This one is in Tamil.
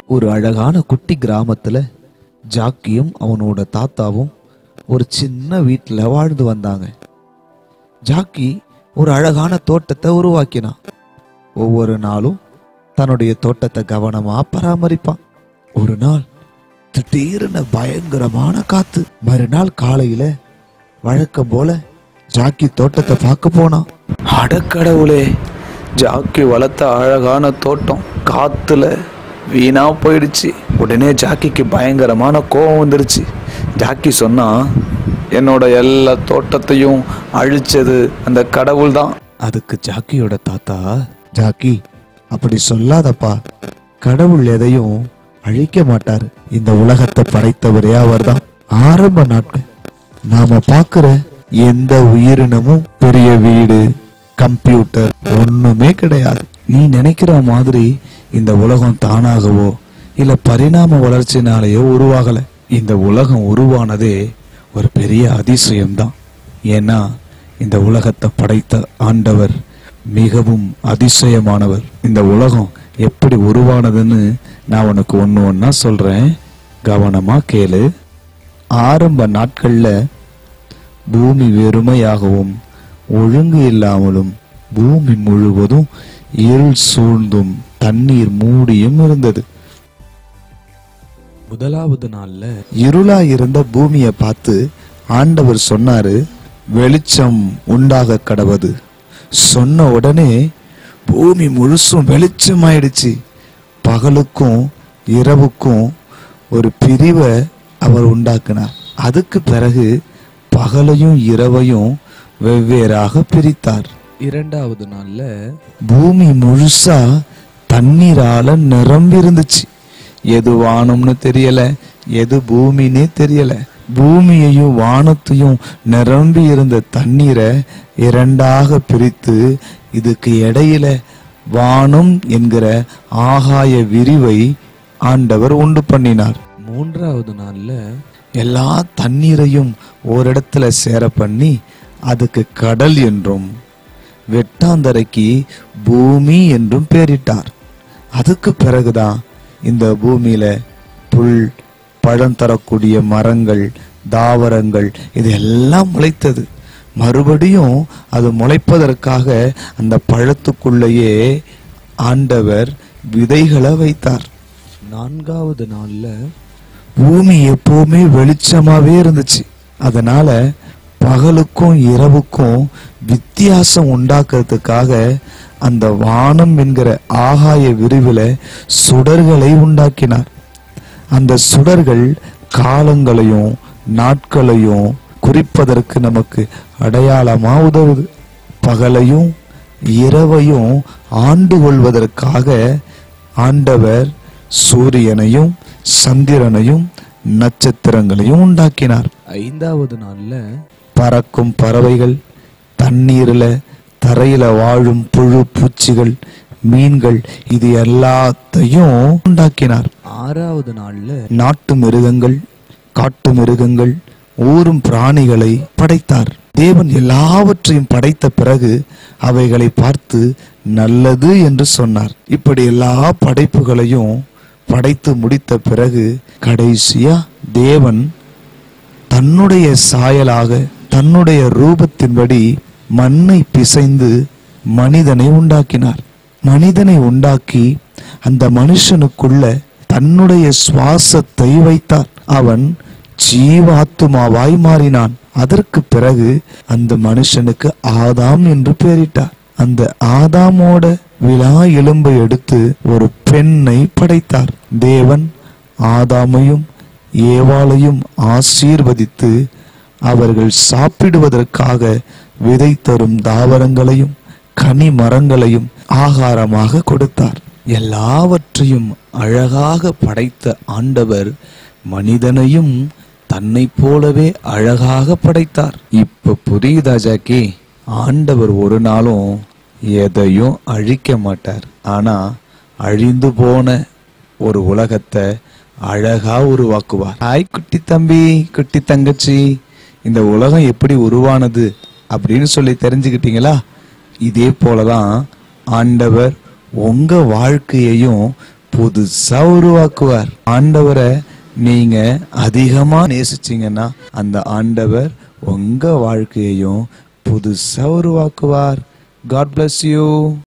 ஒரு அழகான குட்டி கிராமத்துல ஜாக்கியும் அவனோட தாத்தாவும் ஒரு சின்ன வீட்டில் வாழ்ந்து வந்தாங்க ஜாக்கி ஒரு அழகான தோட்டத்தை உருவாக்கினான் ஒவ்வொரு நாளும் தன்னுடைய தோட்டத்தை கவனமா பராமரிப்பான் ஒரு நாள் திடீர்னு பயங்கரமான காத்து மறுநாள் காலையில வழக்கம் போல ஜாக்கி தோட்டத்தை பார்க்க போனான் அடக்கடவுளே ஜாக்கி வளர்த்த அழகான தோட்டம் காத்துல வீணா போயிடுச்சு உடனே ஜாக்கிக்கு பயங்கரமான கோபம் வந்துருச்சு ஜாக்கி சொன்னா என்னோட எல்லா தோட்டத்தையும் அழிச்சது அந்த கடவுள் தான் அதுக்கு ஜாக்கியோட தாத்தா ஜாக்கி அப்படி சொல்லாதப்பா கடவுள் எதையும் அழிக்க மாட்டாரு இந்த உலகத்தை படைத்தவரே அவர்தான் ஆரம்ப நாட்கள் நாம பார்க்கிற எந்த உயிரினமும் பெரிய வீடு கம்ப்யூட்டர் ஒண்ணுமே கிடையாது நீ நினைக்கிற மாதிரி இந்த உலகம் தானாகவோ இல்ல பரிணாம வளர்ச்சினாலேயோ உருவாகல இந்த உலகம் உருவானதே ஒரு பெரிய அதிசயம்தான் ஏன்னா இந்த உலகத்தை படைத்த ஆண்டவர் மிகவும் அதிசயமானவர் இந்த உலகம் எப்படி உருவானதுன்னு நான் உனக்கு ஒன்று ஒன்றா சொல்றேன் கவனமா கேளு ஆரம்ப நாட்கள்ல பூமி வெறுமையாகவும் ஒழுங்கு இல்லாமலும் பூமி முழுவதும் இருள் சூழ்ந்தும் தண்ணீர் மூடியும் இருந்தது முதலாவது நாள்ல இருளா இருந்த பூமியை பார்த்து ஆண்டவர் சொன்னாரு வெளிச்சம் உண்டாக கடவது சொன்ன உடனே பூமி முழுசும் வெளிச்சமாயிடுச்சு பகலுக்கும் இரவுக்கும் ஒரு பிரிவை அவர் உண்டாக்கினார் அதுக்கு பிறகு பகலையும் இரவையும் வெவ்வேறாக பிரித்தார் இரண்டாவது நாள்ல பூமி முழுசா தண்ணீரால நிரம்பி இருந்துச்சு எது வானம்னு தெரியல எது பூமின்னே தெரியல பூமியையும் வானத்தையும் நிரம்பி இருந்த தண்ணீரை இரண்டாக பிரித்து இதுக்கு இடையில வானம் என்கிற ஆகாய விரிவை ஆண்டவர் உண்டு பண்ணினார் மூன்றாவது நாள்ல எல்லா தண்ணீரையும் ஓரிடத்துல சேர பண்ணி அதுக்கு கடல் என்றும் வெட்டாந்தரைக்கு பூமி என்றும் பெயரிட்டார் அதுக்கு பிறகுதான் இந்த பூமியில புல் பழம் தரக்கூடிய மரங்கள் தாவரங்கள் இது எல்லாம் முளைத்தது மறுபடியும் அது முளைப்பதற்காக அந்த பழத்துக்குள்ளேயே ஆண்டவர் விதைகளை வைத்தார் நான்காவது நாள்ல பூமி எப்பவுமே வெளிச்சமாவே இருந்துச்சு அதனால பகலுக்கும் இரவுக்கும் வித்தியாசம் உண்டாக்குறதுக்காக அந்த வானம் என்கிற ஆகாய விரிவுல சுடர்களை உண்டாக்கினார் அந்த சுடர்கள் காலங்களையும் நாட்களையும் குறிப்பதற்கு நமக்கு அடையாளமா உதவுது பகலையும் இரவையும் ஆண்டு கொள்வதற்காக ஆண்டவர் சூரியனையும் சந்திரனையும் நட்சத்திரங்களையும் உண்டாக்கினார் ஐந்தாவது நாள்ல பறக்கும் பறவைகள் தண்ணீர்ல தரையில வாழும் புழு பூச்சிகள் மீன்கள் இது எல்லாத்தையும் உண்டாக்கினார் ஆறாவது நாள்ல நாட்டு மிருகங்கள் காட்டு மிருகங்கள் ஊரும் பிராணிகளை படைத்தார் தேவன் எல்லாவற்றையும் படைத்த பிறகு அவைகளை பார்த்து நல்லது என்று சொன்னார் இப்படி எல்லா படைப்புகளையும் படைத்து முடித்த பிறகு கடைசியா தேவன் தன்னுடைய சாயலாக தன்னுடைய ரூபத்தின்படி மண்ணை பிசைந்து மனிதனை உண்டாக்கினார் மனிதனை உண்டாக்கி அந்த மனுஷனுக்குள்ள தன்னுடைய சுவாசத்தை வைத்தார் அவன் ஜீவாத்துமாவாய் மாறினான் அதற்கு பிறகு அந்த மனுஷனுக்கு ஆதாம் என்று பெயரிட்டார் அந்த ஆதாமோட விழா எலும்பை எடுத்து ஒரு பெண்ணை படைத்தார் தேவன் ஆதாமையும் ஏவாளையும் ஆசீர்வதித்து அவர்கள் சாப்பிடுவதற்காக விதை தரும் தாவரங்களையும் கனி மரங்களையும் ஆகாரமாக கொடுத்தார் எல்லாவற்றையும் அழகாக படைத்த ஆண்டவர் மனிதனையும் தன்னை போலவே அழகாக படைத்தார் இப்ப புரியுதா ஜாக்கி ஆண்டவர் ஒரு நாளும் எதையும் அழிக்க மாட்டார் ஆனா அழிந்து போன ஒரு உலகத்தை அழகா உருவாக்குவார் ஹாய் குட்டி தம்பி குட்டி தங்கச்சி இந்த உலகம் எப்படி உருவானது அப்படின்னு சொல்லி தெரிஞ்சுக்கிட்டீங்களா இதே போலதான் ஆண்டவர் உங்க வாழ்க்கையையும் புதுசா உருவாக்குவார் ஆண்டவரை நீங்க அதிகமா நேசிச்சீங்கன்னா அந்த ஆண்டவர் உங்க வாழ்க்கையையும் புதுசா உருவாக்குவார் காட் bless யூ